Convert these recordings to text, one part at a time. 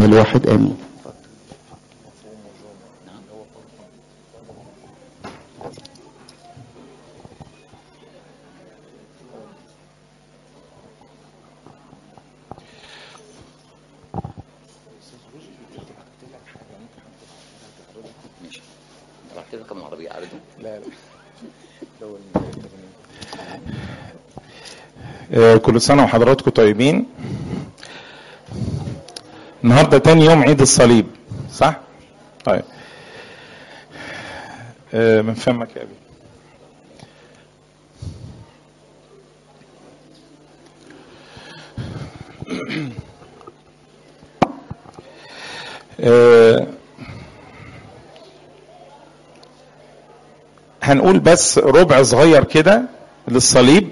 الواحد امين ماشي راح كده كم عربية عرضه لا لا آه، كل سنة وحضراتكم طيبين النهاردة تاني يوم عيد الصليب صح؟ طيب آه، من فمك يا أبي آه، هنقول بس ربع صغير كده للصليب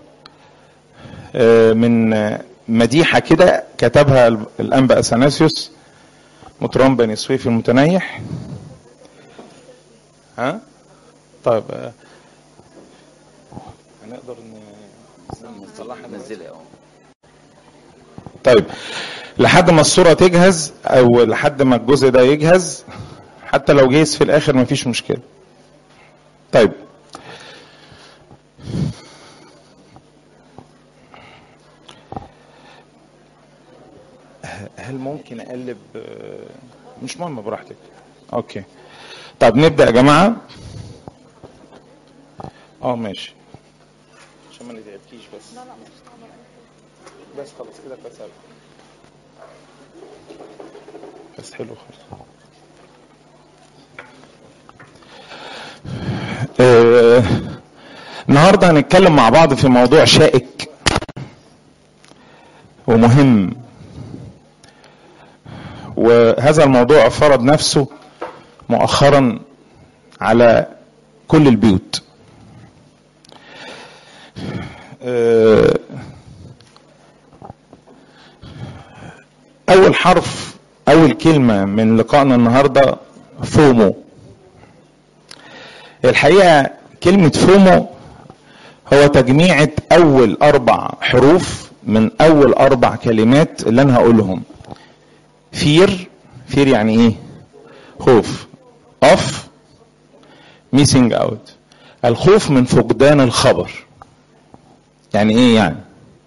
آه، من آه، مديحة كده كتبها الأنبا أثناسيوس مطران بني سويف المتنيح ها طيب آه، هنقدر ن- نصلحها ننزلها اه طيب لحد ما الصورة تجهز أو لحد ما الجزء ده يجهز حتى لو جهز في الآخر مفيش مشكلة طيب هل ممكن اقلب آه، مش مهم براحتك اوكي طب نبدا يا جماعه اه ماشي عشان ما نتعبكيش بس بس خلاص كده كويس أوي. بس حلو خالص آه، النهارده هنتكلم مع بعض في موضوع شائك ومهم وهذا الموضوع فرض نفسه مؤخرا على كل البيوت آه، اول حرف اول كلمه من لقائنا النهارده فومو الحقيقه كلمه فومو هو تجميعة اول اربع حروف من اول اربع كلمات اللي انا هقولهم فير فير يعني ايه خوف اوف ميسنج اوت الخوف من فقدان الخبر يعني ايه يعني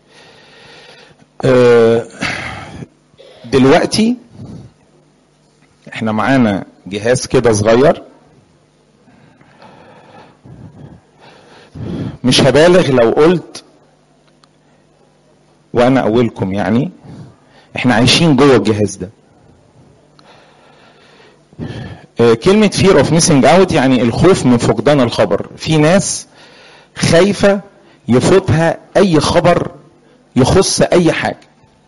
آه دلوقتي احنا معانا جهاز كده صغير مش هبالغ لو قلت وانا اولكم يعني احنا عايشين جوه الجهاز ده آه، كلمة fear of missing out يعني الخوف من فقدان الخبر في ناس خايفة يفوتها أي خبر يخص أي حاجة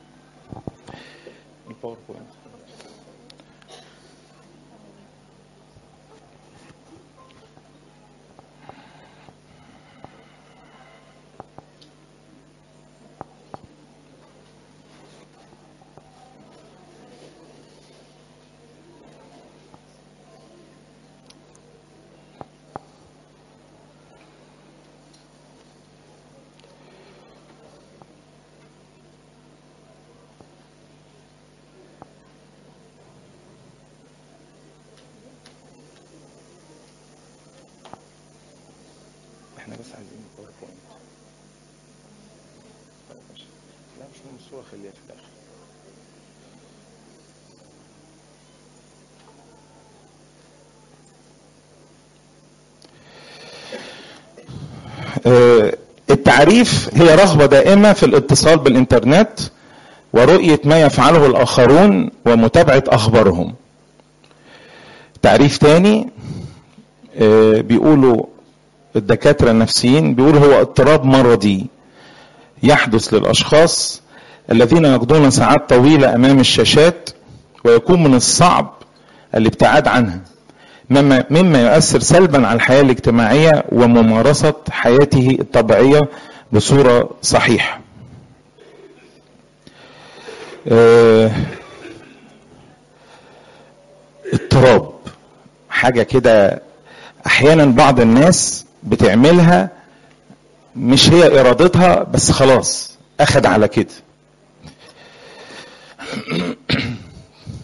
احنا بس عايزين الباوربوينت لا مش مهم الصورة خليها في الآخر آه، التعريف هي رغبة دائمة في الاتصال بالإنترنت ورؤية ما يفعله الآخرون ومتابعة أخبارهم تعريف تاني آه، بيقولوا الدكاترة النفسيين بيقولوا هو اضطراب مرضي يحدث للأشخاص الذين يقضون ساعات طويلة أمام الشاشات ويكون من الصعب الابتعاد عنها مما مما يؤثر سلبا على الحياة الاجتماعية وممارسة حياته الطبيعية بصورة صحيحة. آه، اضطراب حاجة كده أحيانا بعض الناس بتعملها مش هي إرادتها بس خلاص أخد على كده.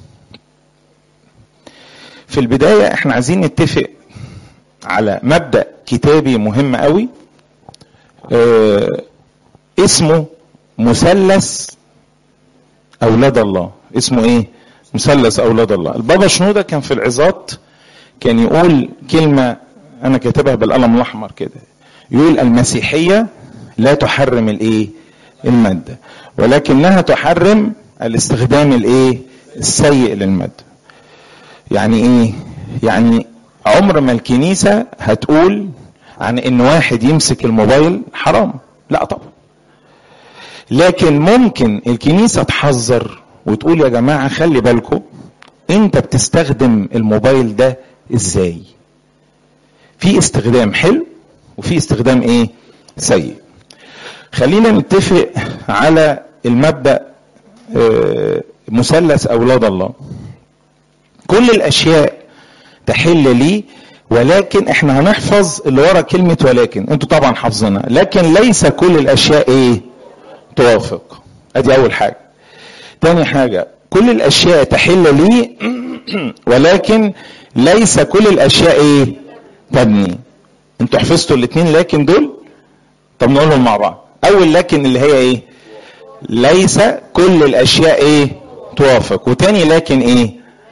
في البداية احنا عايزين نتفق على مبدأ كتابي مهم قوي اه اسمه مثلث أولاد الله اسمه ايه مثلث أولاد الله البابا شنودة كان في العظات كان يقول كلمة أنا كاتبها بالقلم الأحمر كده يقول المسيحية لا تحرم الايه المادة ولكنها تحرم الاستخدام الايه السيء للمادة يعني ايه يعني عمر ما الكنيسة هتقول عن ان واحد يمسك الموبايل حرام لا طبعا لكن ممكن الكنيسة تحذر وتقول يا جماعة خلي بالكم انت بتستخدم الموبايل ده ازاي في استخدام حلو وفي استخدام ايه سيء خلينا نتفق على المبدأ آه مثلث اولاد الله كل الاشياء تحل لي ولكن احنا هنحفظ اللي ورا كلمة ولكن انتوا طبعا حافظينها لكن ليس كل الاشياء ايه توافق ادي اول حاجة تاني حاجة كل الاشياء تحل لي ولكن ليس كل الاشياء ايه تبني انتوا حفظتوا الاثنين لكن دول طب نقولهم مع بعض اول لكن اللي هي ايه ليس كل الاشياء ايه توافق وتاني لكن ايه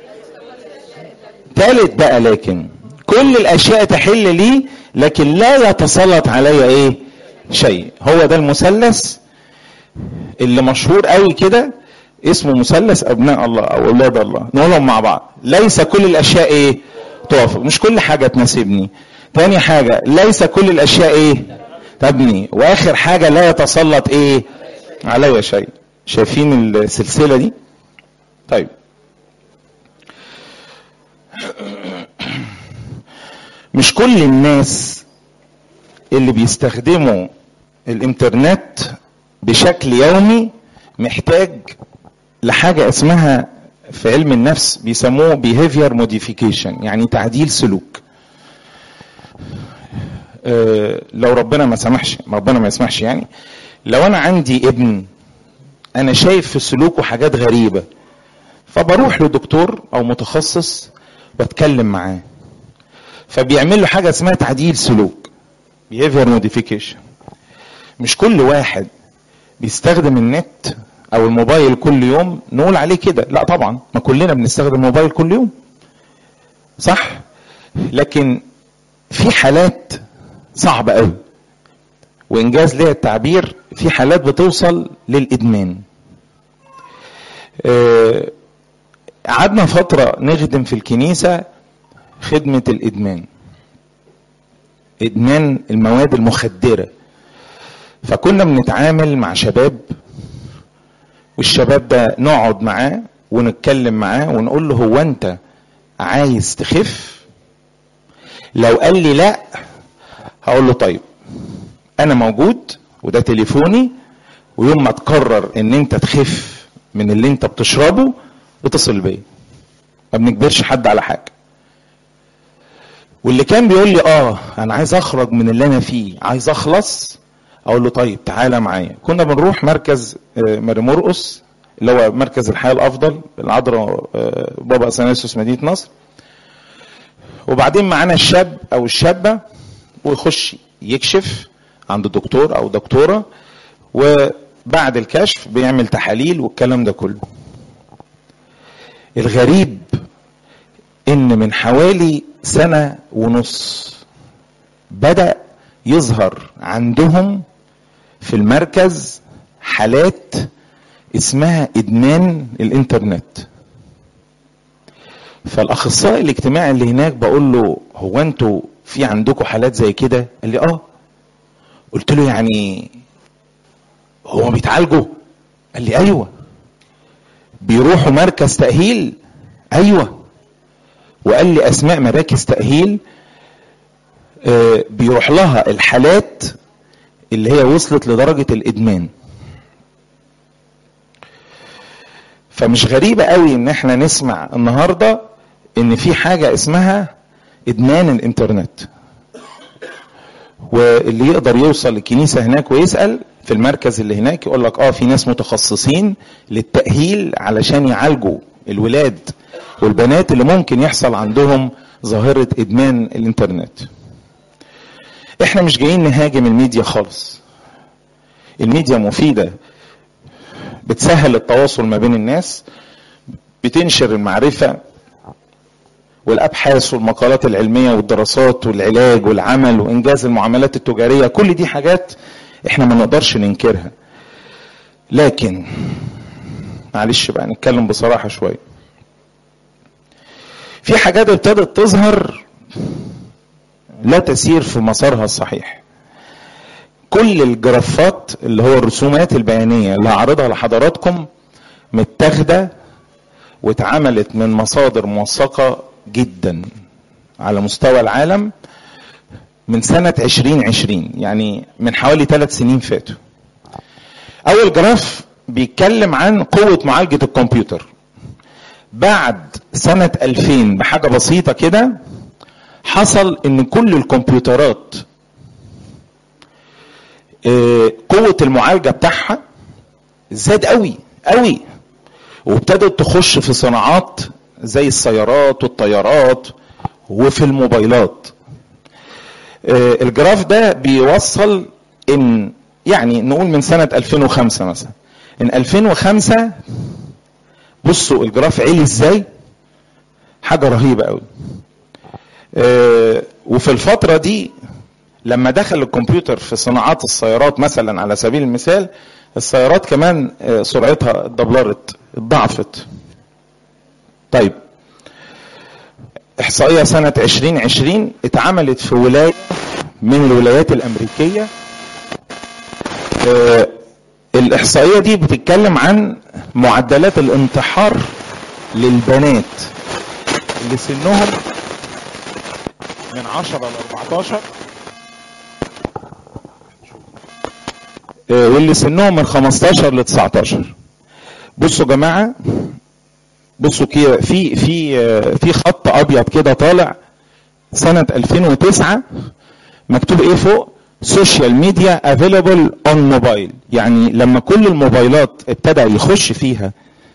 تالت بقى لكن كل الاشياء تحل لي لكن لا يتسلط علي ايه شيء هو ده المثلث اللي مشهور قوي كده اسمه مثلث ابناء الله او اولاد الله نقولهم مع بعض ليس كل الاشياء ايه توافق مش كل حاجه تناسبني تاني حاجه ليس كل الاشياء ايه تبني واخر حاجه لا يتسلط ايه علي شيء شايفين السلسله دي طيب مش كل الناس اللي بيستخدموا الانترنت بشكل يومي محتاج لحاجة اسمها في علم النفس بيسموه behavior modification يعني تعديل سلوك أه لو ربنا ما سمحش ربنا ما يسمحش يعني لو انا عندي ابن انا شايف في سلوكه حاجات غريبة فبروح لدكتور او متخصص واتكلم معاه فبيعمل له حاجه اسمها تعديل سلوك behavior modification مش كل واحد بيستخدم النت او الموبايل كل يوم نقول عليه كده لا طبعا ما كلنا بنستخدم الموبايل كل يوم صح لكن في حالات صعبه قوي وانجاز ليها التعبير في حالات بتوصل للادمان قعدنا آه فتره نخدم في الكنيسه خدمة الإدمان إدمان المواد المخدرة فكنا بنتعامل مع شباب والشباب ده نقعد معاه ونتكلم معاه ونقول له هو أنت عايز تخف لو قال لي لا هقول له طيب أنا موجود وده تليفوني ويوم ما تقرر إن أنت تخف من اللي أنت بتشربه اتصل بيا ما بنجبرش حد على حاجة واللي كان بيقول لي اه انا عايز اخرج من اللي انا فيه عايز اخلص اقول له طيب تعالى معايا كنا بنروح مركز ماري مرقس اللي هو مركز الحياه الافضل العذراء بابا اثناسيوس مدينه نصر وبعدين معانا الشاب او الشابه ويخش يكشف عند دكتور او دكتوره وبعد الكشف بيعمل تحاليل والكلام ده كله الغريب ان من حوالي سنة ونص بدأ يظهر عندهم في المركز حالات اسمها ادمان الانترنت فالاخصائي الاجتماعي اللي هناك بقول له هو انتوا في عندكم حالات زي كده قال لي اه قلت له يعني هو بيتعالجوا قال لي ايوه بيروحوا مركز تأهيل ايوه وقال لي اسماء مراكز تأهيل آه بيروح لها الحالات اللي هي وصلت لدرجة الادمان فمش غريبة قوي ان احنا نسمع النهاردة ان في حاجة اسمها ادمان الانترنت واللي يقدر يوصل للكنيسة هناك ويسأل في المركز اللي هناك يقول لك اه في ناس متخصصين للتأهيل علشان يعالجوا الولاد والبنات اللي ممكن يحصل عندهم ظاهرة ادمان الانترنت احنا مش جايين نهاجم الميديا خالص الميديا مفيدة بتسهل التواصل ما بين الناس بتنشر المعرفة والابحاث والمقالات العلميه والدراسات والعلاج والعمل وانجاز المعاملات التجاريه كل دي حاجات احنا ما نقدرش ننكرها لكن معلش بقى نتكلم بصراحه شويه في حاجات ابتدت تظهر لا تسير في مسارها الصحيح كل الجرافات اللي هو الرسومات البيانيه اللي هعرضها لحضراتكم متاخده واتعملت من مصادر موثقه جدا على مستوى العالم من سنة 2020 يعني من حوالي ثلاث سنين فاتوا أول جراف بيتكلم عن قوة معالجة الكمبيوتر بعد سنة 2000 بحاجة بسيطة كده حصل ان كل الكمبيوترات قوة المعالجة بتاعها زاد قوي قوي وابتدت تخش في صناعات زي السيارات والطيارات وفي الموبايلات الجراف ده بيوصل ان يعني نقول من سنة 2005 مثلا ان 2005 بصوا الجراف عالي ازاي حاجة رهيبة قوي وفي الفترة دي لما دخل الكمبيوتر في صناعات السيارات مثلا على سبيل المثال السيارات كمان سرعتها اتدبلرت اتضاعفت طيب احصائيه سنه 2020 اتعملت في ولايه من الولايات الامريكيه اه الاحصائيه دي بتتكلم عن معدلات الانتحار للبنات اللي سنهم من 10 ل 14 اه واللي سنهم من 15 ل 19 بصوا يا جماعه بصوا كده في في في خط ابيض كده طالع سنه 2009 مكتوب ايه فوق سوشيال ميديا افيلابل اون موبايل يعني لما كل الموبايلات ابتدى يخش فيها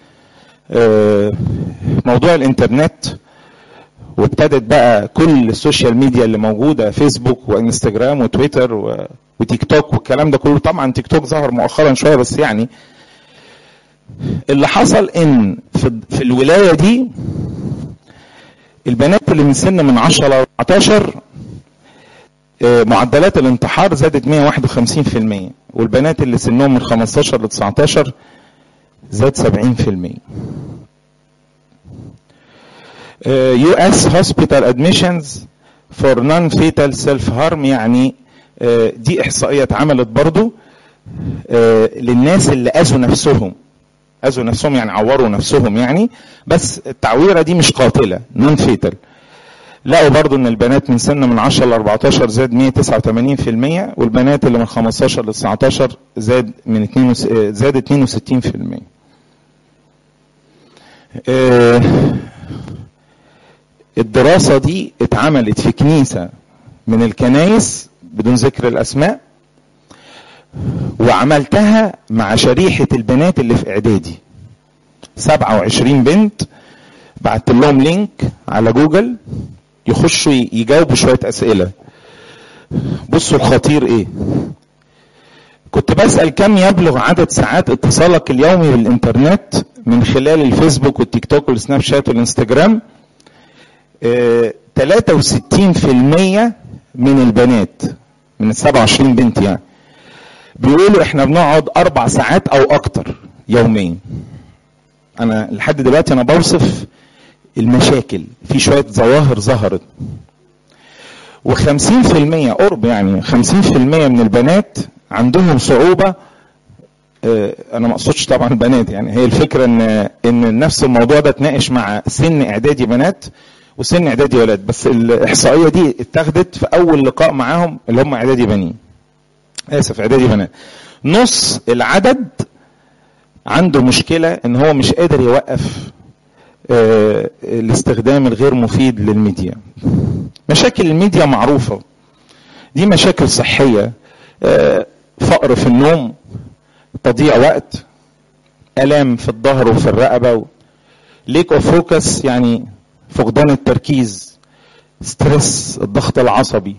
موضوع الانترنت وابتدت بقى كل السوشيال ميديا اللي موجوده فيسبوك وانستجرام وتويتر وتيك توك والكلام ده كله طبعا تيك توك ظهر مؤخرا شويه بس يعني اللي حصل ان في, في الولايه دي البنات اللي من سن من 10 ل 14 معدلات الانتحار زادت 151% والبنات اللي سنهم من 15 ل 19 زاد 70% يو اس هوسبيتال ادميشنز فور نون فيتال سيلف هارم يعني دي احصائيه اتعملت برضو للناس اللي اذوا نفسهم اذوا نفسهم يعني عوروا نفسهم يعني بس التعويره دي مش قاتله نون فيتال لقوا برضو ان البنات من سن من 10 ل 14 زاد 189% والبنات اللي من 15 ل 19 زاد من 2 زاد 62% آه الدراسة دي اتعملت في كنيسة من الكنايس بدون ذكر الأسماء وعملتها مع شريحة البنات اللي في إعدادي 27 بنت بعت لهم لينك على جوجل يخشوا يجاوبوا شوية أسئلة بصوا الخطير إيه كنت بسأل كم يبلغ عدد ساعات اتصالك اليومي بالإنترنت من خلال الفيسبوك والتيك توك والسناب شات والإنستجرام اه 63% من البنات من ال 27 بنت يعني بيقولوا احنا بنقعد اربع ساعات او اكتر يوميا انا لحد دلوقتي انا بوصف المشاكل في شوية ظواهر ظهرت وخمسين في المية قرب يعني خمسين في المية من البنات عندهم صعوبة اه انا ما اقصدش طبعا البنات يعني هي الفكرة ان ان نفس الموضوع ده اتناقش مع سن اعدادي بنات وسن اعدادي ولاد بس الاحصائية دي اتاخدت في اول لقاء معاهم اللي هم اعدادي بنين اسف اعدادي بنات نص العدد عنده مشكلة ان هو مش قادر يوقف اه الاستخدام الغير مفيد للميديا مشاكل الميديا معروفة دي مشاكل صحية اه فقر في النوم تضييع وقت ألام في الظهر وفي الرقبة ليك اوف فوكس يعني فقدان التركيز ستريس الضغط العصبي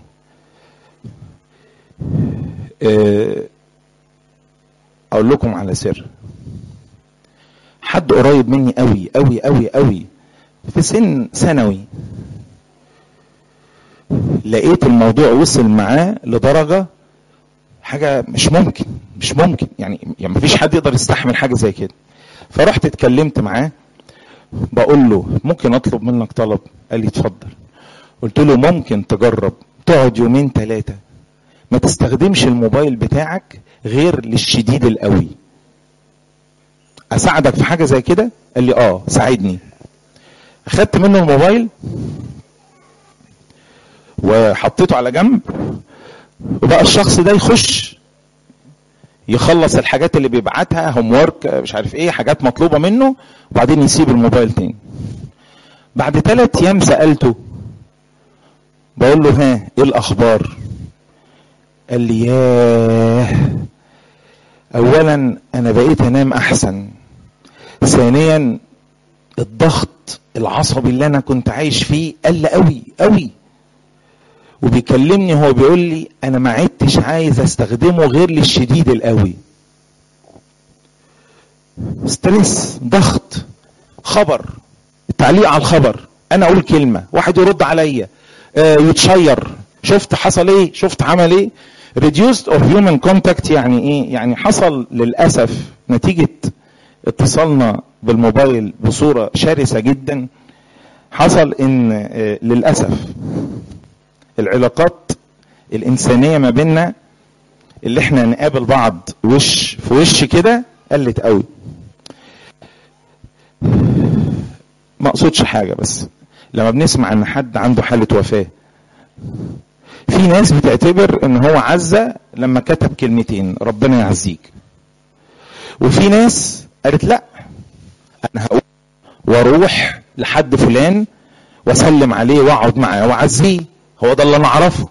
آه، اقول لكم على سر حد قريب مني قوي قوي قوي قوي في سن ثانوي لقيت الموضوع وصل معاه لدرجه حاجه مش ممكن مش ممكن يعني يعني مفيش حد يقدر يستحمل حاجه زي كده فرحت اتكلمت معاه بقول له ممكن اطلب منك طلب قال لي اتفضل قلت له ممكن تجرب تقعد يومين ثلاثه ما تستخدمش الموبايل بتاعك غير للشديد القوي اساعدك في حاجه زي كده قال لي اه ساعدني اخدت منه الموبايل وحطيته على جنب وبقى الشخص ده يخش يخلص الحاجات اللي بيبعتها هوم ورك مش عارف ايه حاجات مطلوبه منه وبعدين يسيب الموبايل تاني بعد ثلاث ايام سالته بقول له ها ايه الاخبار قال لي ياه اولا انا بقيت انام احسن ثانيا الضغط العصبي اللي انا كنت عايش فيه قل قوي قوي وبيكلمني هو بيقول لي انا ما عدتش عايز استخدمه غير للشديد القوي ستريس ضغط خبر التعليق على الخبر انا اقول كلمه واحد يرد عليا آه يتشير شفت حصل ايه شفت عمل ايه reduced of human contact يعني ايه يعني حصل للاسف نتيجه اتصالنا بالموبايل بصوره شرسه جدا حصل ان آه للاسف العلاقات الانسانيه ما بيننا اللي احنا نقابل بعض وش في وش كده قلت قوي ما اقصدش حاجه بس لما بنسمع ان حد عنده حاله وفاه في ناس بتعتبر ان هو عزة لما كتب كلمتين ربنا يعزيك وفي ناس قالت لا انا هقول واروح لحد فلان واسلم عليه واقعد معاه واعزيه هو ده اللي انا اعرفه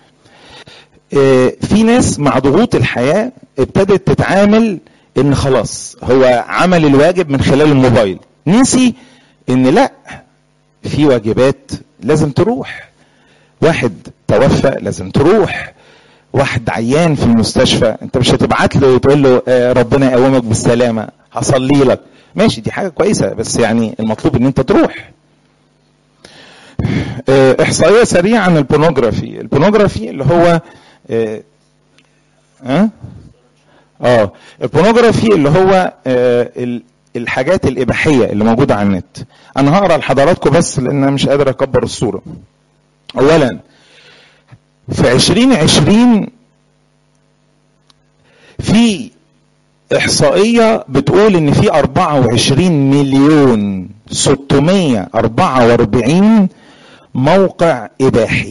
في ناس مع ضغوط الحياة ابتدت تتعامل ان خلاص هو عمل الواجب من خلال الموبايل نسي ان لا في واجبات لازم تروح واحد توفى لازم تروح واحد عيان في المستشفى انت مش هتبعت له وتقول له آه ربنا يقومك بالسلامه هصلي لك ماشي دي حاجه كويسه بس يعني المطلوب ان انت تروح آه احصائيه سريعه عن البونوجرافي البونوجرافي اللي هو اه, أه؟ اه البونوجرافي اللي هو آه الحاجات الاباحيه اللي موجوده على النت انا هقرا لحضراتكم بس لان انا مش قادر اكبر الصوره اولا في عشرين عشرين في احصائية بتقول ان في اربعة وعشرين مليون ستمية اربعة واربعين موقع اباحي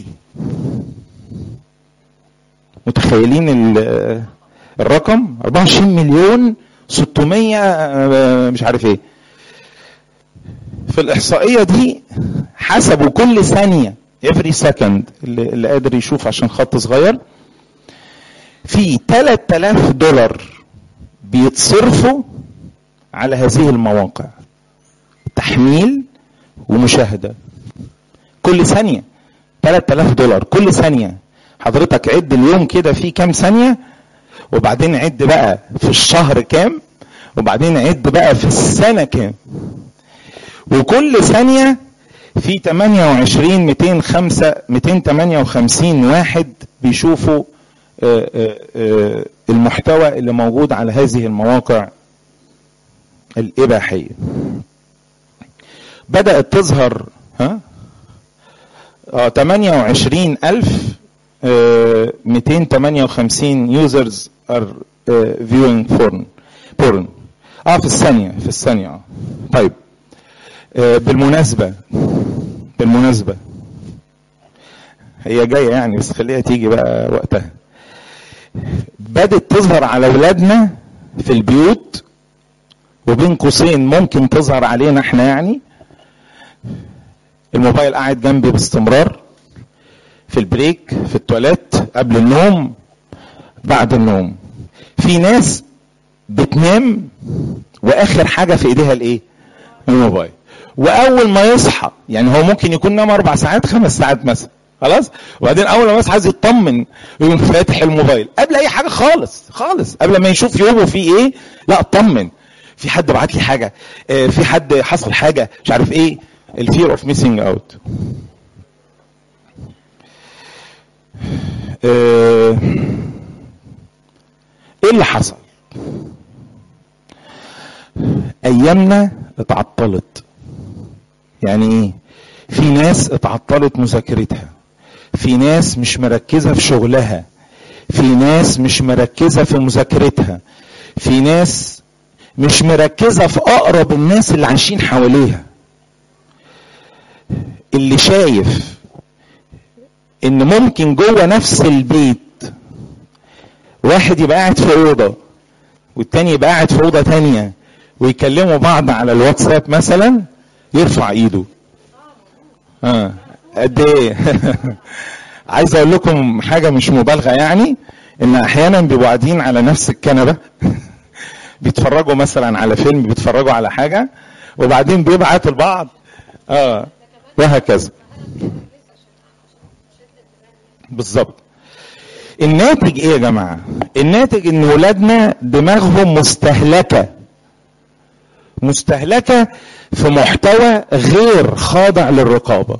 متخيلين الرقم 24 مليون 600 مش عارف ايه في الاحصائيه دي حسبوا كل ثانيه every second اللي, اللي قادر يشوف عشان خط صغير في 3000 دولار بيتصرفوا على هذه المواقع تحميل ومشاهده كل ثانيه 3000 دولار كل ثانيه حضرتك عد اليوم كده فيه كام ثانيه وبعدين عد بقى في الشهر كام وبعدين عد بقى في السنه كام وكل ثانيه في 28 205 258 واحد بيشوفوا آآ آآ المحتوى اللي موجود على هذه المواقع الإباحية بدأت تظهر ها اه 28 ألف 258 يوزرز ار فيوينج بورن بورن اه في الثانية في الثانية اه طيب آه بالمناسبة بالمناسبة هي جاية يعني بس خليها تيجي بقى وقتها بدت تظهر على اولادنا في البيوت وبين قوسين ممكن تظهر علينا احنا يعني الموبايل قاعد جنبي باستمرار في البريك في التواليت قبل النوم بعد النوم في ناس بتنام واخر حاجه في ايديها الايه الموبايل واول ما يصحى يعني هو ممكن يكون نام اربع ساعات خمس ساعات مثلا خلاص وبعدين اول ما يصحى عايز يطمن يقوم فاتح الموبايل قبل اي حاجه خالص خالص قبل ما يشوف يومه فيه ايه لا اطمن في حد بعت لي حاجه آه، في حد حصل حاجه مش عارف ايه الفير اوف ميسنج اوت ايه اللي حصل ايامنا اتعطلت يعني ايه في ناس اتعطلت مذاكرتها في ناس مش مركزة في شغلها في ناس مش مركزة في مذاكرتها في ناس مش مركزة في أقرب الناس اللي عايشين حواليها اللي شايف إن ممكن جوه نفس البيت واحد يبقى قاعد في أوضة والتاني يبقى قاعد في أوضة تانية ويكلموا بعض على الواتساب مثلا يرفع ايده اه قد ايه عايز اقول لكم حاجه مش مبالغه يعني ان احيانا بيبقوا قاعدين على نفس الكنبه بيتفرجوا مثلا على فيلم بيتفرجوا على حاجه وبعدين بيبعتوا لبعض اه وهكذا بالظبط الناتج ايه يا جماعه الناتج ان ولادنا دماغهم مستهلكه مستهلكه في محتوى غير خاضع للرقابه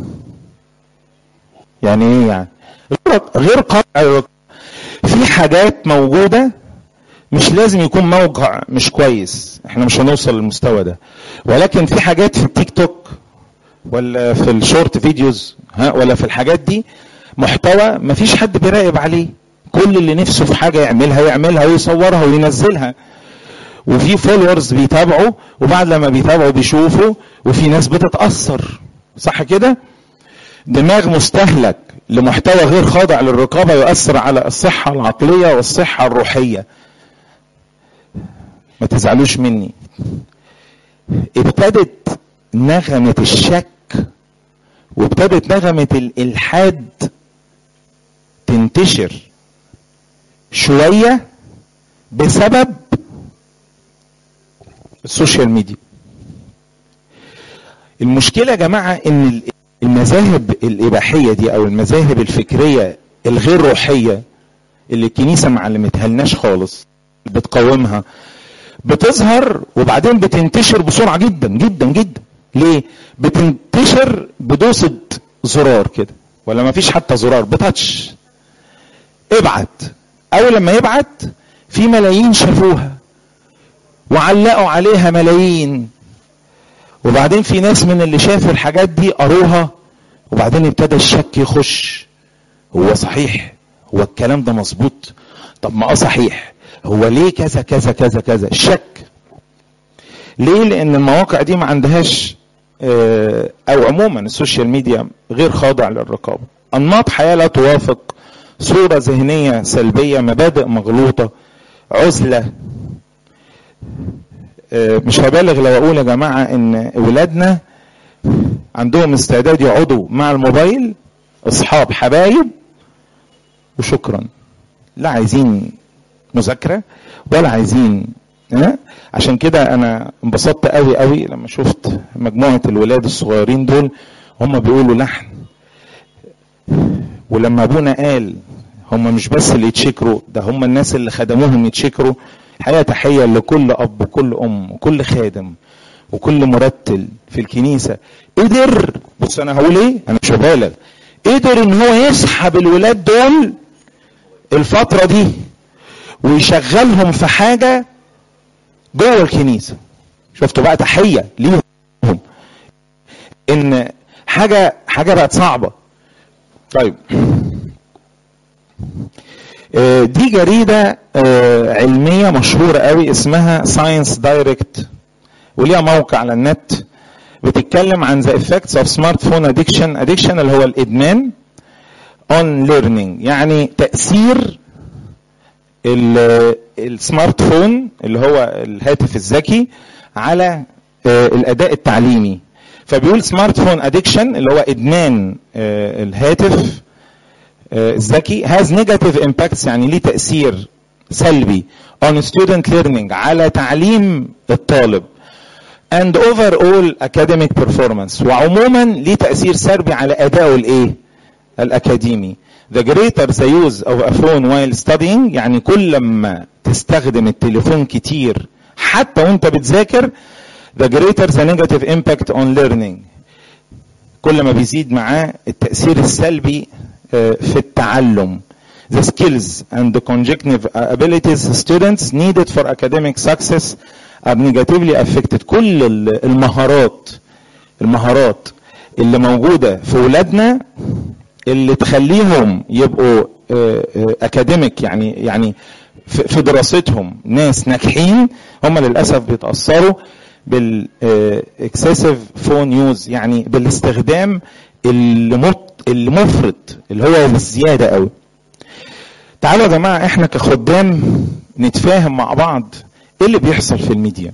يعني ايه يعني غير خاضع للرقابه في حاجات موجوده مش لازم يكون موقع مش كويس احنا مش هنوصل للمستوى ده ولكن في حاجات في التيك توك ولا في الشورت فيديوز ها ولا في الحاجات دي محتوى مفيش حد بيراقب عليه كل اللي نفسه في حاجه يعملها يعملها ويصورها وينزلها وفي فولورز بيتابعوا وبعد لما بيتابعوا بيشوفوا وفي ناس بتتاثر صح كده دماغ مستهلك لمحتوى غير خاضع للرقابه يؤثر على الصحه العقليه والصحه الروحيه ما تزعلوش مني ابتدت نغمه الشك وابتدت نغمه الالحاد تنتشر شويه بسبب السوشيال ميديا المشكله يا جماعه ان المذاهب الاباحيه دي او المذاهب الفكريه الغير روحيه اللي الكنيسه ما علمتها لناش خالص بتقاومها بتظهر وبعدين بتنتشر بسرعه جدا جدا جدا ليه بتنتشر بدوسه زرار كده ولا ما فيش حتى زرار بتاتش ابعت اول لما يبعت في ملايين شافوها وعلقوا عليها ملايين وبعدين في ناس من اللي شافوا الحاجات دي قروها وبعدين ابتدى الشك يخش هو صحيح هو الكلام ده مظبوط طب ما اه صحيح هو ليه كذا كذا كذا كذا الشك ليه لان المواقع دي ما عندهاش او عموما السوشيال ميديا غير خاضع للرقابه انماط حياه لا توافق صوره ذهنيه سلبيه مبادئ مغلوطه عزله مش هبالغ لو اقول يا جماعه ان ولادنا عندهم استعداد يقعدوا مع الموبايل اصحاب حبايب وشكرا لا عايزين مذاكره ولا عايزين ها عشان كده انا انبسطت قوي قوي لما شفت مجموعه الولاد الصغيرين دول هم بيقولوا لحن ولما ابونا قال هم مش بس اللي يتشكروا ده هم الناس اللي خدموهم يتشكروا الحقيقه تحيه لكل اب وكل ام وكل خادم وكل مرتل في الكنيسه قدر بص انا هقول ايه انا مش هبالغ قدر ان هو يسحب الولاد دول الفتره دي ويشغلهم في حاجه جوه الكنيسه شفتوا بقى تحيه ليهم ان حاجه حاجه بقت صعبه طيب دي جريدة علمية مشهورة قوي اسمها ساينس دايركت وليها موقع على النت بتتكلم عن the effects of smartphone addiction addiction اللي هو الإدمان on learning يعني تأثير السمارت فون اللي هو الهاتف الذكي على الأداء التعليمي فبيقول سمارت فون ادكشن اللي هو ادمان الهاتف الذكي has negative impacts يعني ليه تأثير سلبي on student learning على تعليم الطالب and overall academic performance وعموما ليه تأثير سلبي على أدائه الإيه؟ الأكاديمي. The greater the use of a phone while studying يعني كل ما تستخدم التليفون كتير حتى وانت بتذاكر the greater the negative impact on learning. كل ما بيزيد معاه التأثير السلبي في التعلم. The skills and the cognitive abilities students needed for academic success are negatively affected. كل المهارات المهارات اللي موجودة في ولادنا اللي تخليهم يبقوا اكاديميك يعني يعني في دراستهم ناس ناجحين هم للاسف بيتاثروا بالاكسسيف فون يوز يعني بالاستخدام اللي مفرط اللي هو بالزياده قوي تعالوا يا جماعه احنا كخدام نتفاهم مع بعض ايه اللي بيحصل في الميديا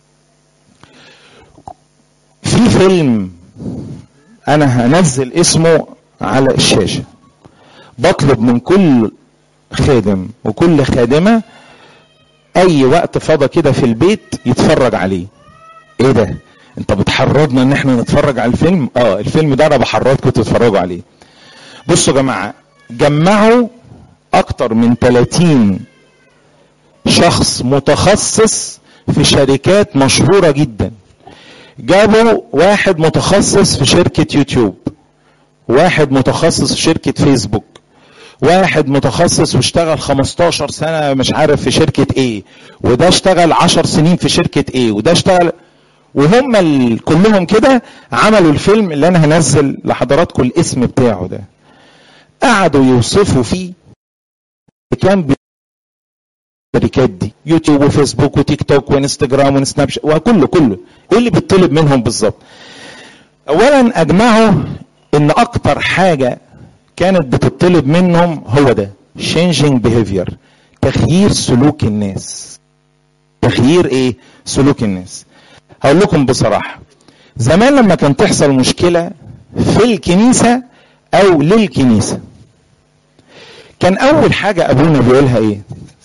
في فيلم انا هنزل اسمه على الشاشه بطلب من كل خادم وكل خادمه اي وقت فضى كده في البيت يتفرج عليه ايه ده انت بتحرضنا ان احنا نتفرج على الفيلم اه الفيلم ده انا بحرضكم تتفرجوا عليه بصوا يا جماعه جمعوا اكتر من 30 شخص متخصص في شركات مشهوره جدا جابوا واحد متخصص في شركه يوتيوب واحد متخصص في شركه فيسبوك واحد متخصص واشتغل 15 سنه مش عارف في شركه ايه وده اشتغل 10 سنين في شركه ايه وده اشتغل وهم ال... كلهم كده عملوا الفيلم اللي انا هنزل لحضراتكم الاسم بتاعه ده قعدوا يوصفوا فيه كان الشركات دي يوتيوب وفيسبوك وتيك توك وانستجرام وسناب شات وكله كله ايه اللي بيطلب منهم بالظبط اولا اجمعوا ان اكتر حاجه كانت بتطلب منهم هو ده changing behavior تغيير سلوك الناس تغيير ايه سلوك الناس هقول لكم بصراحه زمان لما كان تحصل مشكله في الكنيسه او للكنيسه كان اول حاجه ابونا بيقولها ايه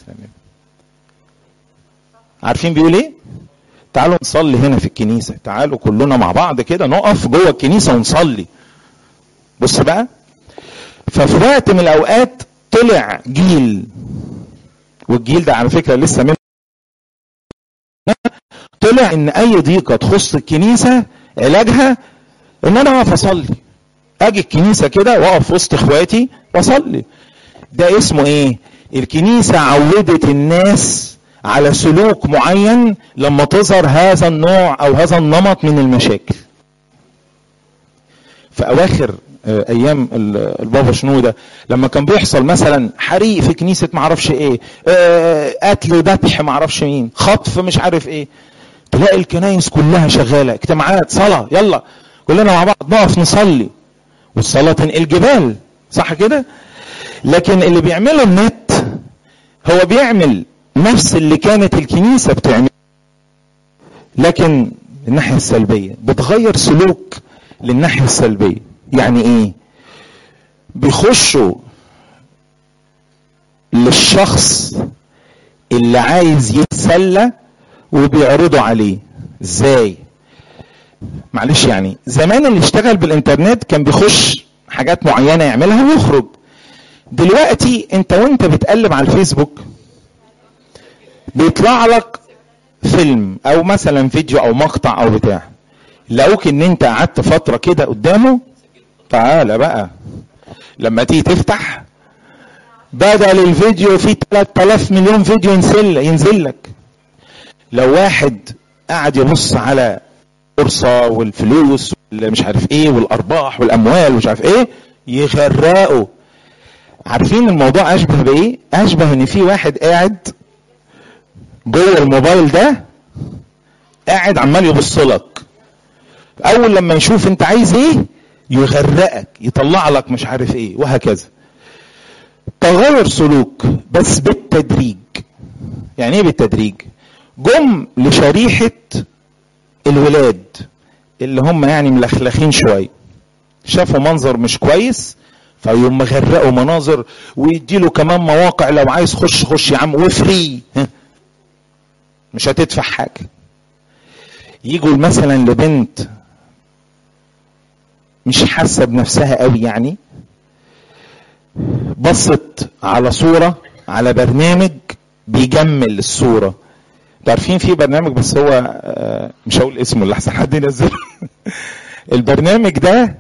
عارفين بيقول ايه تعالوا نصلي هنا في الكنيسه تعالوا كلنا مع بعض كده نقف جوه الكنيسه ونصلي بص بقى ففي وقت من الاوقات طلع جيل والجيل ده على فكره لسه من طلع ان اي ضيقه تخص الكنيسه علاجها ان انا اقف اصلي اجي الكنيسه كده واقف وسط اخواتي واصلي ده اسمه ايه الكنيسه عودت الناس على سلوك معين لما تظهر هذا النوع او هذا النمط من المشاكل في اواخر ايام البابا شنودة لما كان بيحصل مثلا حريق في كنيسة معرفش ايه قتل ذبح معرفش مين خطف مش عارف ايه تلاقي الكنايس كلها شغالة اجتماعات صلاة يلا كلنا مع بعض نقف نصلي والصلاة تنقل جبال صح كده لكن اللي بيعمله النت هو بيعمل نفس اللي كانت الكنيسة بتعمل لكن الناحية السلبية بتغير سلوك للناحية السلبية يعني ايه بيخشوا للشخص اللي عايز يتسلى وبيعرضوا عليه ازاي معلش يعني زمان اللي اشتغل بالانترنت كان بيخش حاجات معينه يعملها ويخرج دلوقتي انت وانت بتقلب على الفيسبوك بيطلع لك فيلم او مثلا فيديو او مقطع او بتاع لقوك ان انت قعدت فتره كده قدامه تعالى بقى لما تيجي تفتح بدل الفيديو فيه 3000 مليون فيديو ينزل ينزل لك لو واحد قاعد يبص على البورصه والفلوس واللي مش عارف ايه والارباح والاموال ومش عارف ايه يغرقوا عارفين الموضوع اشبه بايه اشبه ان في واحد قاعد جوه الموبايل ده قاعد عمال يبص لك اول لما يشوف انت عايز ايه يغرقك يطلع لك مش عارف ايه وهكذا تغير سلوك بس بالتدريج يعني ايه بالتدريج جم لشريحة الولاد اللي هم يعني ملخلخين شوية شافوا منظر مش كويس فيقوم مغرقوا مناظر ويديله كمان مواقع لو عايز خش خش يا عم وفري مش هتدفع حاجة يجوا مثلا لبنت مش حاسه بنفسها قوي يعني بصت على صوره على برنامج بيجمل الصوره انتوا عارفين في برنامج بس هو آه، مش هقول اسمه اللي احسن حد ينزله البرنامج ده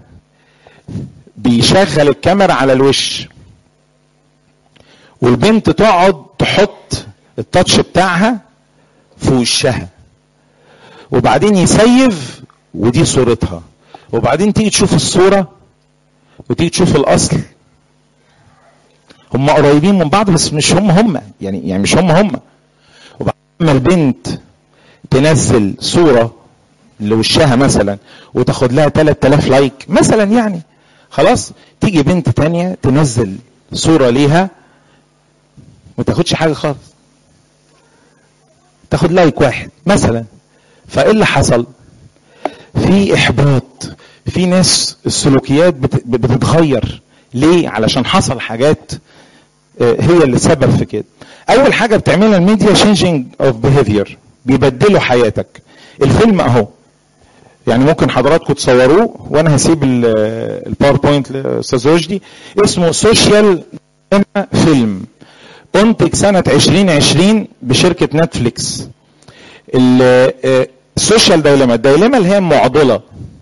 بيشغل الكاميرا على الوش والبنت تقعد تحط التاتش بتاعها في وشها وبعدين يسيف ودي صورتها وبعدين تيجي تشوف الصورة وتيجي تشوف الأصل هم قريبين من بعض بس مش هم هم يعني يعني مش هم هم وبعدين لما البنت تنزل صورة لوشها مثلا وتاخد لها 3000 لايك مثلا يعني خلاص تيجي بنت تانية تنزل صورة ليها ما تاخدش حاجة خالص تاخد لايك واحد مثلا فايه اللي حصل في احباط في ناس السلوكيات بت- بتتغير ليه علشان حصل حاجات آه، هي اللي سبب في كده اول حاجه بتعملها الميديا changing اوف بيهيفير بيبدلوا حياتك الفيلم اهو يعني ممكن حضراتكم تصوروه وانا هسيب ال- الباوربوينت لاستاذ رشدي اسمه سوشيال فيلم انتج سنه 2020 بشركه نتفليكس ال- آه، السوشيال دايلما الدايلما اللي هي معضله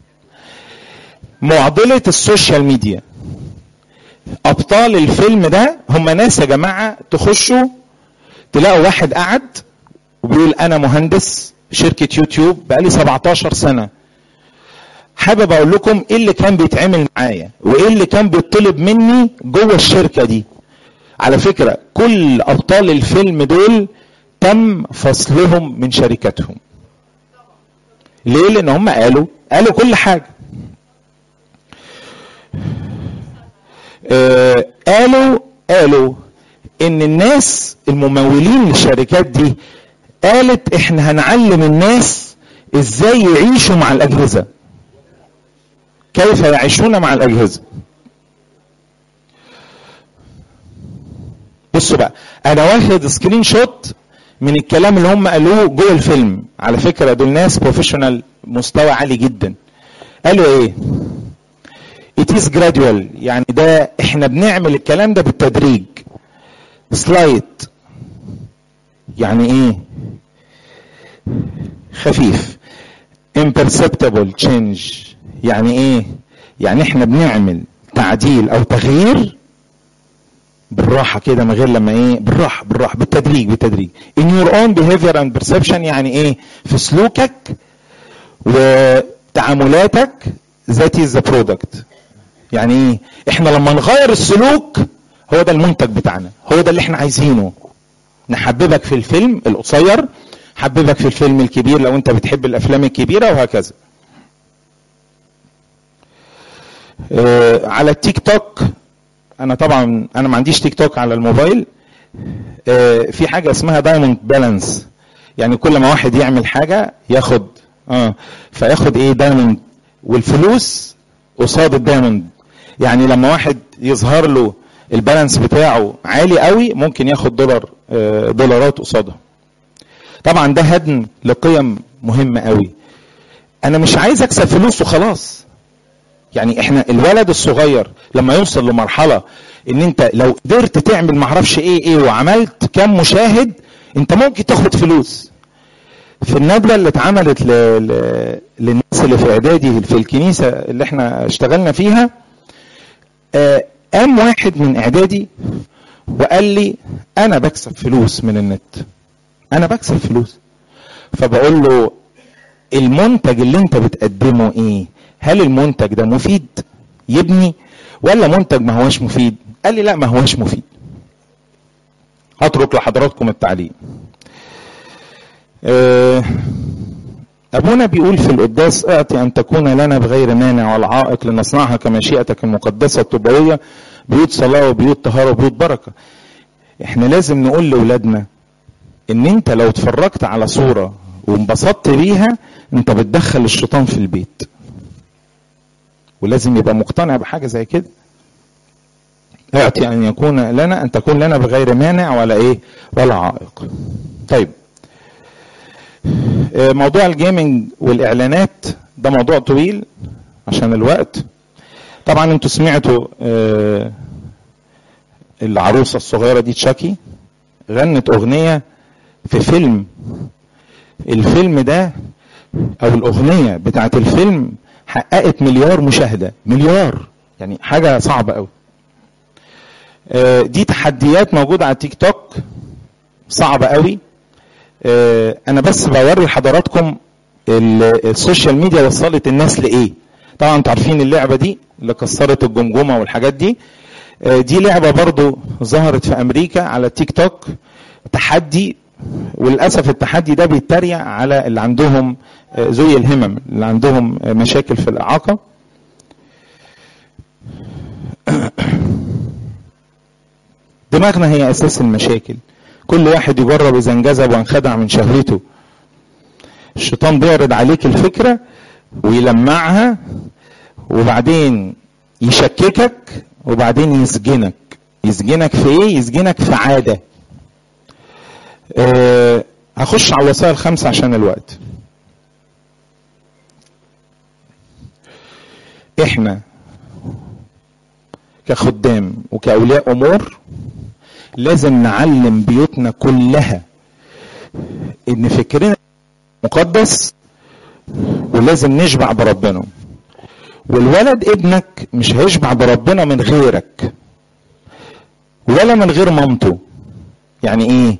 معضله السوشيال ميديا ابطال الفيلم ده هم ناس يا جماعه تخشوا تلاقوا واحد قعد وبيقول انا مهندس شركه يوتيوب بقالي 17 سنه حابب اقول لكم ايه اللي كان بيتعمل معايا وايه اللي كان بيطلب مني جوه الشركه دي على فكره كل ابطال الفيلم دول تم فصلهم من شركتهم ليه لان هم قالوا قالوا كل حاجه آه قالوا قالوا ان الناس الممولين للشركات دي قالت احنا هنعلم الناس ازاي يعيشوا مع الاجهزه كيف يعيشون مع الاجهزه بصوا بقى انا واخد سكرين شوت من الكلام اللي هم قالوه جوه الفيلم على فكره دول ناس بروفيشنال مستوى عالي جدا قالوا ايه it is gradual يعني ده احنا بنعمل الكلام ده بالتدريج سلايد يعني ايه خفيف imperceptible change يعني ايه يعني احنا بنعمل تعديل او تغيير بالراحة كده من غير لما ايه بالراحة بالراحة بالتدريج بالتدريج in your own behavior and perception يعني ايه في سلوكك وتعاملاتك that is the product يعني ايه احنا لما نغير السلوك هو ده المنتج بتاعنا هو ده اللي احنا عايزينه نحببك في الفيلم القصير حببك في الفيلم الكبير لو انت بتحب الافلام الكبيره وهكذا آه على التيك توك انا طبعا انا ما عنديش تيك توك على الموبايل آه في حاجه اسمها دايموند بالانس يعني كل ما واحد يعمل حاجه ياخد اه فياخد ايه دايموند والفلوس قصاد الدايموند يعني لما واحد يظهر له البالانس بتاعه عالي قوي ممكن ياخد دولار آه دولارات قصادها طبعا ده هدم لقيم مهمه قوي انا مش عايز اكسب فلوس وخلاص يعني احنا الولد الصغير لما يوصل لمرحله ان انت لو قدرت تعمل معرفش ايه ايه وعملت كام مشاهد انت ممكن تاخد فلوس في الندوه اللي اتعملت ل... ل... للناس اللي في اعدادي في الكنيسه اللي احنا اشتغلنا فيها آه قام واحد من اعدادي وقال لي انا بكسب فلوس من النت انا بكسب فلوس فبقول له المنتج اللي انت بتقدمه ايه هل المنتج ده مفيد يبني ولا منتج ما هوش مفيد قال لي لا ما هوش مفيد هترك لحضراتكم التعليق أه أبونا بيقول في القداس اعطي أن تكون لنا بغير مانع والعائق لنصنعها كمشيئتك المقدسة الطبوية بيوت صلاة وبيوت طهارة وبيوت بركة احنا لازم نقول لأولادنا ان انت لو اتفرجت على صورة وانبسطت بيها انت بتدخل الشيطان في البيت ولازم يبقى مقتنع بحاجة زي كده اعطي ان يكون لنا ان تكون لنا بغير مانع ولا ايه ولا عائق طيب آه، موضوع الجيمنج والاعلانات ده موضوع طويل عشان الوقت طبعا انتوا سمعتوا آه، العروسه الصغيره دي تشاكي غنت اغنيه في فيلم الفيلم ده او الاغنيه بتاعت الفيلم حققت مليار مشاهده مليار يعني حاجه صعبه قوي آه، دي تحديات موجوده على التيك توك صعبه قوي آه، انا بس بوري لحضراتكم ال- السوشيال ميديا وصلت الناس لايه طبعا انتوا عارفين اللعبه دي اللي كسرت الجمجمه والحاجات دي آه، دي لعبه برضو ظهرت في امريكا على التيك توك تحدي وللاسف التحدي ده بيتريق على اللي عندهم آه، ذوي الهمم اللي عندهم آه، مشاكل في الاعاقه دماغنا هي اساس المشاكل كل واحد يجرب اذا انجذب وانخدع من شهوته الشيطان بيعرض عليك الفكره ويلمعها وبعدين يشككك وبعدين يسجنك يسجنك في ايه يسجنك في عاده أه هخش على الوصايا الخمسه عشان الوقت احنا كخدام وكاولياء امور لازم نعلم بيوتنا كلها ان فكرنا مقدس ولازم نشبع بربنا والولد ابنك مش هيشبع بربنا من غيرك ولا من غير مامته يعني ايه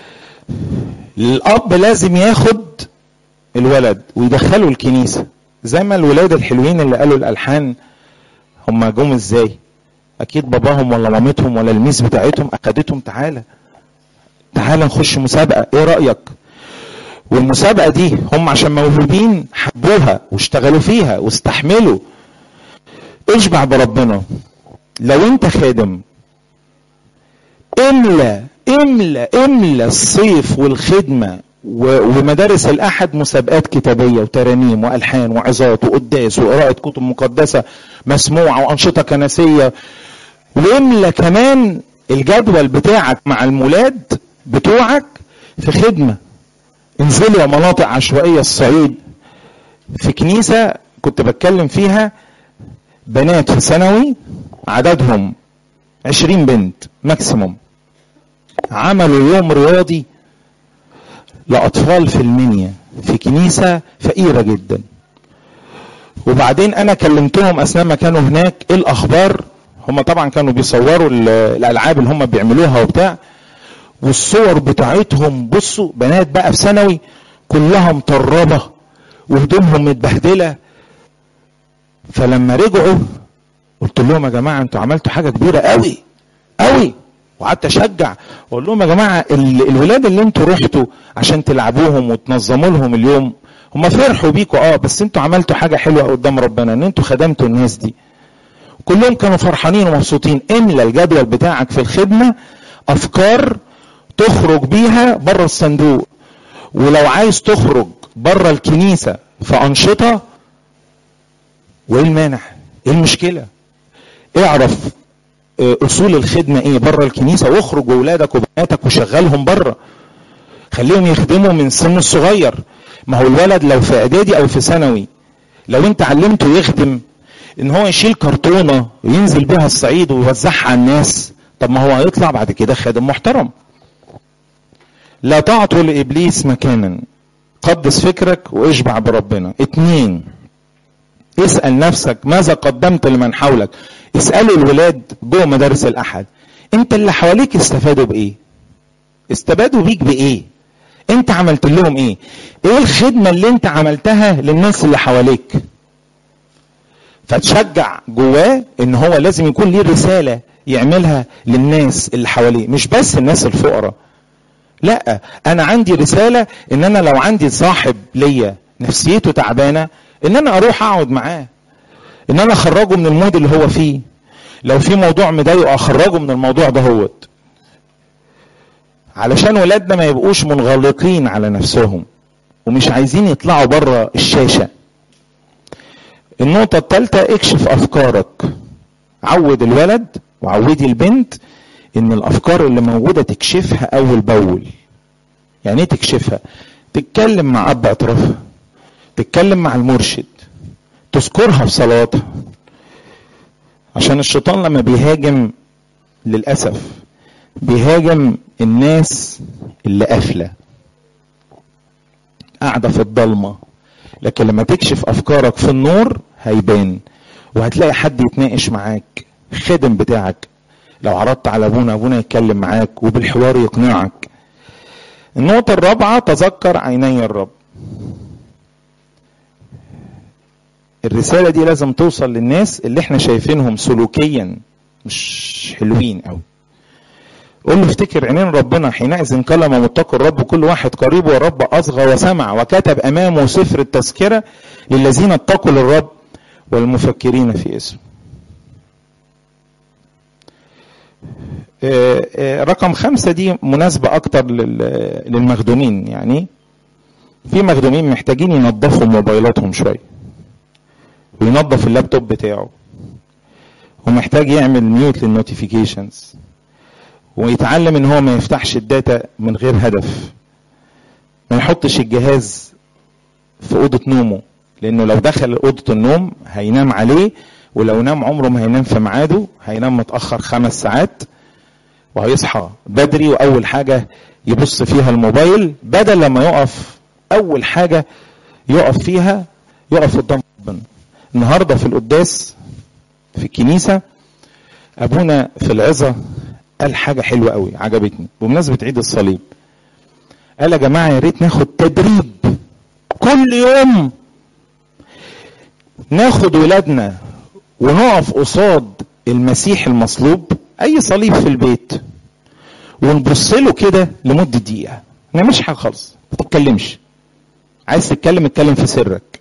الاب لازم ياخد الولد ويدخله الكنيسه زي ما الولاد الحلوين اللي قالوا الالحان هم جم ازاي اكيد باباهم ولا مامتهم ولا الميس بتاعتهم اخدتهم تعالى تعالى نخش مسابقه ايه رايك والمسابقه دي هم عشان موهوبين حبوها واشتغلوا فيها واستحملوا اشبع بربنا لو انت خادم املى املى املى الصيف والخدمه و- ومدارس الاحد مسابقات كتابيه وترانيم والحان وعظات وقداس وقراءه كتب مقدسه مسموعه وانشطه كنسيه واملى كمان الجدول بتاعك مع المولاد بتوعك في خدمه انزلوا يا مناطق عشوائيه الصعيد في كنيسه كنت بتكلم فيها بنات في ثانوي عددهم عشرين بنت ماكسيموم عملوا يوم رياضي لأطفال في المنيا في كنيسة فقيرة جدا وبعدين أنا كلمتهم أثناء ما كانوا هناك إيه الأخبار هم طبعا كانوا بيصوروا ال- الألعاب اللي هم بيعملوها وبتاع والصور بتاعتهم بصوا بنات بقى في ثانوي كلها مطربة وهدومهم متبهدلة فلما رجعوا قلت لهم يا جماعة انتوا عملتوا حاجة كبيرة قوي قوي وقعدت اشجع واقول لهم يا جماعه ال- الولاد اللي انتوا رحتوا عشان تلعبوهم وتنظموا لهم اليوم هم فرحوا بيكوا اه بس انتوا عملتوا حاجه حلوه قدام ربنا ان انتوا خدمتوا الناس دي كلهم كانوا فرحانين ومبسوطين املى الجدول بتاعك في الخدمه افكار تخرج بيها بره الصندوق ولو عايز تخرج بره الكنيسه في انشطه وايه المانع ايه المشكله اعرف آه، اصول الخدمه ايه بره الكنيسه واخرج واولادك وبناتك وشغلهم بره خليهم يخدموا من سن الصغير ما هو الولد لو في اعدادي او في ثانوي لو انت علمته يخدم ان هو يشيل كرتونه وينزل بيها الصعيد ويوزعها على الناس طب ما هو هيطلع بعد كده خادم محترم لا تعطوا لابليس مكانا قدس فكرك واشبع بربنا اتنين اسأل نفسك ماذا قدمت لمن حولك اسألوا الولاد جوه مدارس الأحد انت اللي حواليك استفادوا بإيه استفادوا بيك بإيه انت عملت لهم ايه ايه الخدمة اللي انت عملتها للناس اللي حواليك فتشجع جواه ان هو لازم يكون ليه رسالة يعملها للناس اللي حواليه مش بس الناس الفقراء لا انا عندي رسالة ان انا لو عندي صاحب ليا نفسيته تعبانة ان انا اروح اقعد معاه ان انا اخرجه من المود اللي هو فيه لو في موضوع مضايقه اخرجه من الموضوع ده هوت علشان ولادنا ما يبقوش منغلقين على نفسهم ومش عايزين يطلعوا بره الشاشة النقطة الثالثة اكشف افكارك عود الولد وعودي البنت ان الافكار اللي موجودة تكشفها اول باول يعني ايه تكشفها تتكلم مع اب اطرافها تتكلم مع المرشد تذكرها في صلاتها عشان الشيطان لما بيهاجم للاسف بيهاجم الناس اللي قافله قاعده في الضلمه لكن لما تكشف افكارك في النور هيبان وهتلاقي حد يتناقش معاك خادم بتاعك لو عرضت على ابونا ابونا يتكلم معاك وبالحوار يقنعك النقطة الرابعة تذكر عيني الرب الرسالة دي لازم توصل للناس اللي احنا شايفينهم سلوكيا مش حلوين قوي قول له افتكر عينين ربنا حينئذ كلم متقي الرب كل واحد قريب والرب اصغى وسمع وكتب امامه سفر التذكره للذين اتقوا للرب والمفكرين في اسمه. رقم خمسة دي مناسبة أكتر للمخدومين يعني في مخدومين محتاجين ينظفوا موبايلاتهم شوية وينظف اللابتوب بتاعه ومحتاج يعمل ميوت للنوتيفيكيشنز ويتعلم ان هو ما يفتحش الداتا من غير هدف ما يحطش الجهاز في اوضه نومه لانه لو دخل اوضه النوم هينام عليه ولو نام عمره ما هينام في ميعاده هينام متاخر خمس ساعات وهيصحى بدري واول حاجه يبص فيها الموبايل بدل لما يقف اول حاجه يقف فيها يقف قدام ربنا النهارده في القداس في الكنيسه ابونا في العظه قال حاجة حلوة قوي عجبتني بمناسبة عيد الصليب قال يا جماعة يا ريت ناخد تدريب كل يوم ناخد ولادنا ونقف قصاد المسيح المصلوب أي صليب في البيت ونبص له كده لمدة دقيقة ما نعملش حاجة خالص ما تتكلمش عايز تتكلم اتكلم في سرك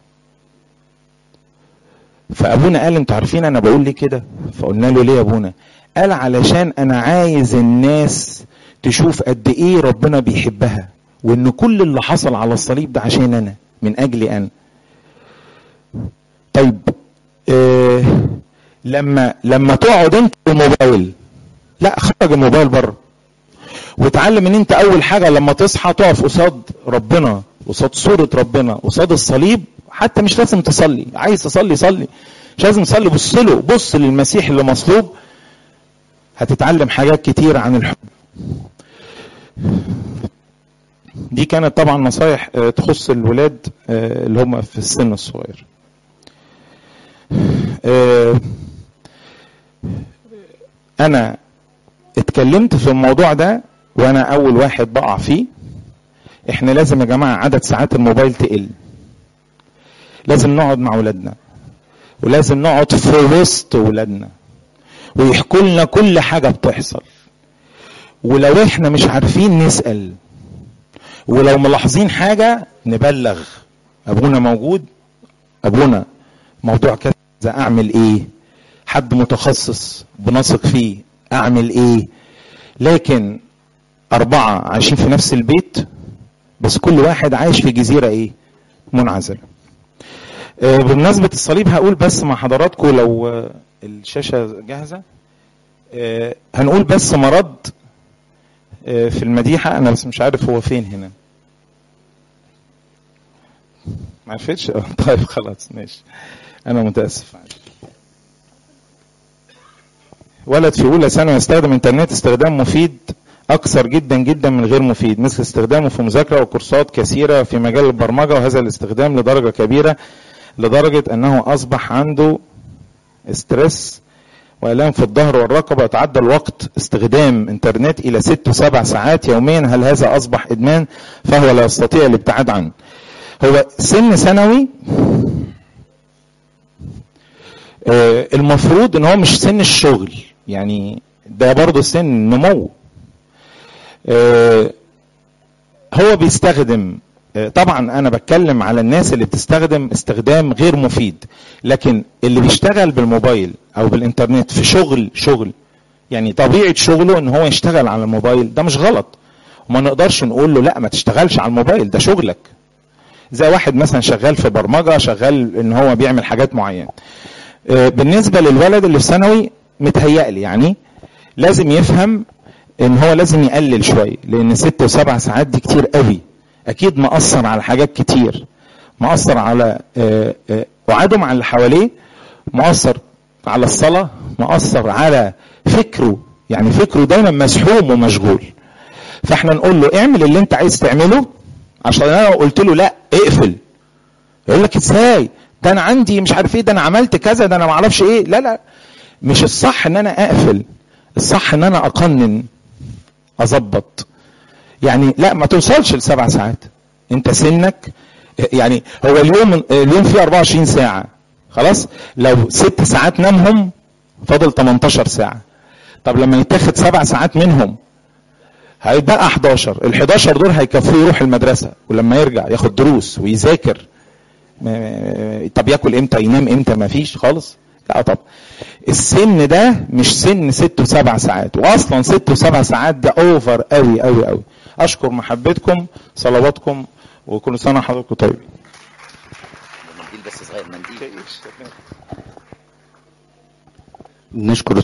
فابونا قال انتوا عارفين انا بقول ليه كده فقلنا له ليه يا ابونا قال علشان انا عايز الناس تشوف قد ايه ربنا بيحبها وان كل اللي حصل على الصليب ده عشان انا من اجلي انا طيب آه لما لما تقعد انت الموبايل لا خرج الموبايل بره وتعلم ان انت اول حاجه لما تصحى تقف قصاد ربنا قصاد صوره ربنا قصاد الصليب حتى مش لازم تصلي عايز تصلي صلي مش لازم تصلي بص له بص للمسيح اللي مصلوب هتتعلم حاجات كتير عن الحب دي كانت طبعا نصايح تخص الولاد اللي هم في السن الصغير انا اتكلمت في الموضوع ده وانا اول واحد بقع فيه احنا لازم يا جماعه عدد ساعات الموبايل تقل لازم نقعد مع ولادنا ولازم نقعد في وسط ولادنا ويحكوا لنا كل حاجه بتحصل ولو احنا مش عارفين نسال ولو ملاحظين حاجه نبلغ ابونا موجود ابونا موضوع كذا اعمل ايه حد متخصص بنثق فيه اعمل ايه لكن اربعه عايشين في نفس البيت بس كل واحد عايش في جزيره ايه منعزله آه بمناسبه الصليب هقول بس مع حضراتكم لو آه الشاشه جاهزه آه هنقول بس مرض في المديحه انا بس مش عارف هو فين هنا ما عرفتش طيب خلاص ماشي انا متاسف ولد في اولى ثانوي يستخدم انترنت استخدام مفيد اكثر جدا جدا من غير مفيد مثل استخدامه في مذاكره وكورسات كثيره في مجال البرمجه وهذا الاستخدام لدرجه كبيره لدرجه انه اصبح عنده استرس والام في الظهر والرقبه يتعدى الوقت استخدام انترنت الى ست وسبع ساعات يوميا هل هذا اصبح ادمان فهو لا يستطيع الابتعاد عنه هو سن ثانوي آه المفروض ان هو مش سن الشغل يعني ده برضه سن نمو آه هو بيستخدم آه طبعا انا بتكلم على الناس اللي بتستخدم استخدام غير مفيد لكن اللي بيشتغل بالموبايل او بالانترنت في شغل شغل يعني طبيعه شغله ان هو يشتغل على الموبايل ده مش غلط وما نقدرش نقول له لا ما تشتغلش على الموبايل ده شغلك زي واحد مثلا شغال في برمجه شغال ان هو بيعمل حاجات معينه بالنسبه للولد اللي في ثانوي متهيألي يعني لازم يفهم ان هو لازم يقلل شويه لان ست وسبع ساعات دي كتير قوي اكيد مأثر على حاجات كتير مأثر على آه، آه، وعاده مع اللي حواليه مؤثر على الصلاة مؤثر على فكره يعني فكره دايما مسحوم ومشغول فاحنا نقول له اعمل اللي انت عايز تعمله عشان انا لو قلت له لا اقفل يقول لك ازاي ده انا عندي مش عارف ايه ده انا عملت كذا ده انا ما اعرفش ايه لا لا مش الصح ان انا اقفل الصح ان انا اقنن اظبط يعني لا ما توصلش لسبع ساعات انت سنك يعني هو اليوم اليوم فيه 24 ساعة خلاص لو ست ساعات نامهم فاضل 18 ساعة طب لما يتاخد سبع ساعات منهم هيبقى 11 ال 11 دول هيكفوه يروح المدرسة ولما يرجع ياخد دروس ويذاكر ما- طب ياكل امتى ينام امتى ما فيش خالص لا طب السن ده مش سن ست وسبع ساعات واصلا ست وسبع ساعات ده اوفر قوي قوي قوي اشكر محبتكم صلواتكم وكل سنه وحضراتكم طيبين منديل بس صغير منديل نشكر